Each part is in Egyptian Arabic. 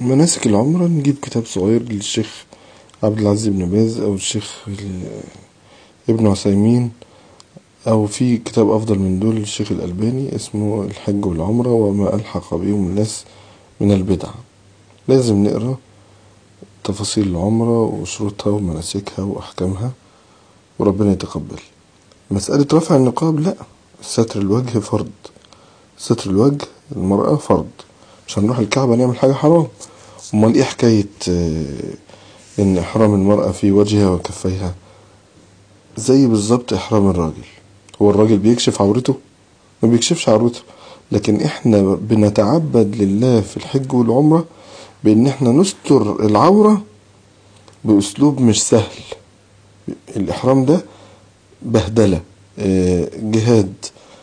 مناسك العمرة نجيب كتاب صغير للشيخ عبد العزيز بن باز أو الشيخ ابن عثيمين أو في كتاب أفضل من دول للشيخ الألباني اسمه الحج والعمرة وما ألحق بهم الناس من البدع لازم نقرأ تفاصيل العمرة وشروطها ومناسكها وأحكامها وربنا يتقبل مسألة رفع النقاب لا ستر الوجه فرض ستر الوجه المرأة فرض مش هنروح الكعبة نعمل حاجة حرام امال ايه حكاية ان احرام المرأة في وجهها وكفيها زي بالظبط احرام الراجل هو الراجل بيكشف عورته ما بيكشفش عورته لكن احنا بنتعبد لله في الحج والعمرة بان احنا نستر العورة باسلوب مش سهل الاحرام ده بهدلة جهاد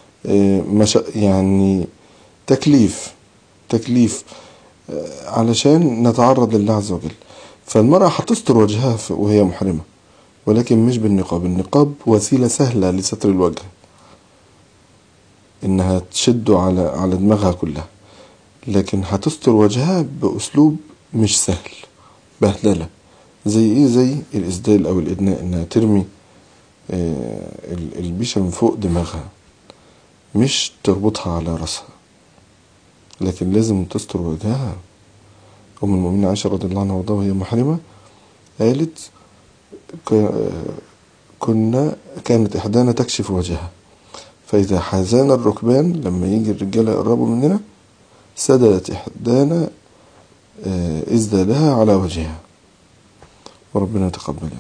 يعني تكليف تكليف علشان نتعرض لله عز وجل فالمرأة هتستر وجهها وهي محرمة ولكن مش بالنقاب النقاب وسيلة سهلة لستر الوجه انها تشده على على دماغها كلها لكن هتستر وجهها باسلوب مش سهل بهدلة زي ايه زي الاسدال او الادناء انها ترمي البيشة من فوق دماغها مش تربطها على راسها لكن لازم تستر وجهها أم المؤمنين عائشة رضي الله عنها وارضاها وهي محرمة قالت كنا كانت إحدانا تكشف وجهها فإذا حازانا الركبان لما يجي الرجالة يقربوا مننا سدلت إحدانا إزدالها على وجهها وربنا يتقبل